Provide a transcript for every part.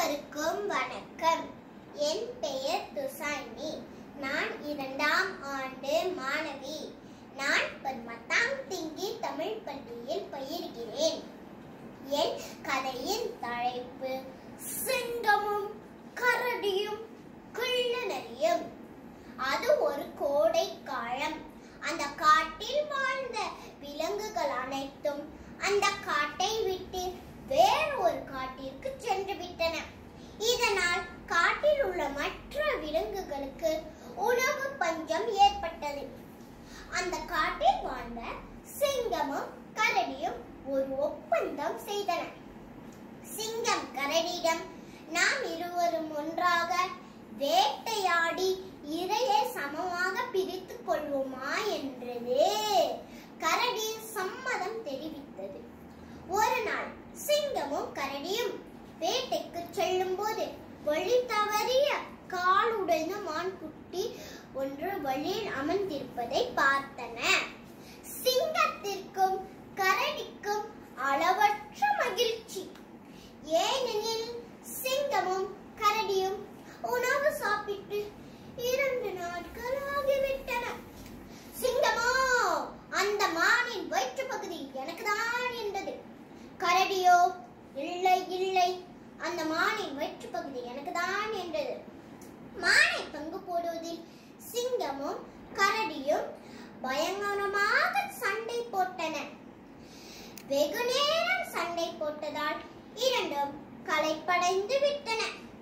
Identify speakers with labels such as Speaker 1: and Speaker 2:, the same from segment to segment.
Speaker 1: அனைவருக்கும் வணக்கம் என் பெயர் துசாயினி நான் இரண்டாம் ஆண்டு மாணவி நான் பத்மதாம் திங்கி தமிழ் பள்ளியில் பயிர்கிறேன் என் கதையின் தலைப்பு சிங்கமும் கரடியும் கிள்ளனரியும் அது ஒரு கோடை காலம் அந்த காட்டில் வாழ்ந்த விலங்குகள் அனைத்தும் அந்த காட்டை விட்டு வேறு ஒரு காட்டிற்கு சென்று விட்டன இதனால் காட்டில் உள்ள மற்ற விலங்குகளுக்கு உணவு பஞ்சம் ஏற்பட்டது அந்த காட்டில் வாழ்ந்த சிங்கமும் கரடியும் ஒரு ஒப்பந்தம் செய்தன சிங்கம் கரடியிடம் நாம் இருவரும் ஒன்றாக வேட்டையாடி இரையை சமமாக பிரித்துக் கொள்வோமா என்றது கரடி சம்மதம் தெரிவித்தது ஒரு நாள் சிங்கமும் கரடியும் வேட்டைக்கு செல்லும் போது வழி தவறிய கால் உடைந்த மான்குட்டி ஒன்று வழியில் அமர்ந்திருப்பதை பார்த்தன சிங்கத்திற்கும் கரடிக்கும் அளவற்ற மகிழ்ச்சி ஏனெனில் சிங்கமும் கரடியும் உணவு சாப்பிட்டு இரண்டு நாட்கள் ஆகிவிட்டன சிங்கமோ அந்த மானின் வயிற்று பகுதி எனக்கு தான் என்றது கரடியோ இல்லை இல்லை அந்த மானின் வயிற்று பகுதி எனக்கு தான் என்றது மானை பங்கு போடுவதில் சிங்கமும் கரடியும் பயங்கரமாக சண்டை போட்டன வெகு நேரம் சண்டை போட்டதால் இரண்டும் களைப்படைந்து விட்டன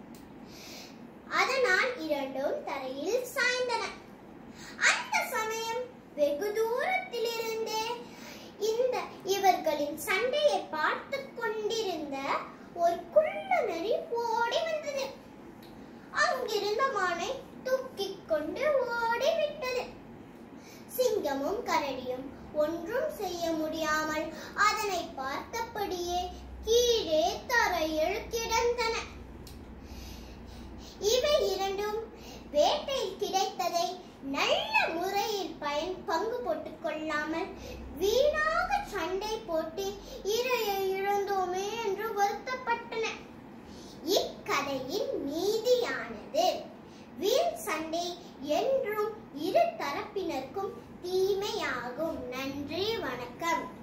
Speaker 1: அதனால் இரண்டும் தரையில் சாய்ந்தன அந்த சமயம் வெகு தூரத்திலிருந்தே இந்த இவர்களின் சண்டையை பார்த்து கொண்டிருந்த ஒரு குள்ள நரி ஓடி வந்தது அங்கிருந்த மானை தூக்கிக் கொண்டு ஓடிவிட்டது சிங்கமும் கரடியும் ஒன்றும் செய்ய முடியாமல் அதனை பார்த்தபடியே கீழே தரையில் கிடந்தன இவை இரண்டும் வேட்டையில் கிடைத்ததை நல்ல முறையில் பயன் பங்கு போட்டுக் கொள்ளாமல் வீணாக சண்டை போட்டு இரையை இழந்தோமே என்று வருத்தப்பட்டன இக்கதையின் நீதியானது வீண் சண்டை என்றும் இரு தரப்பினருக்கும் தீமையாகும் நன்றி வணக்கம்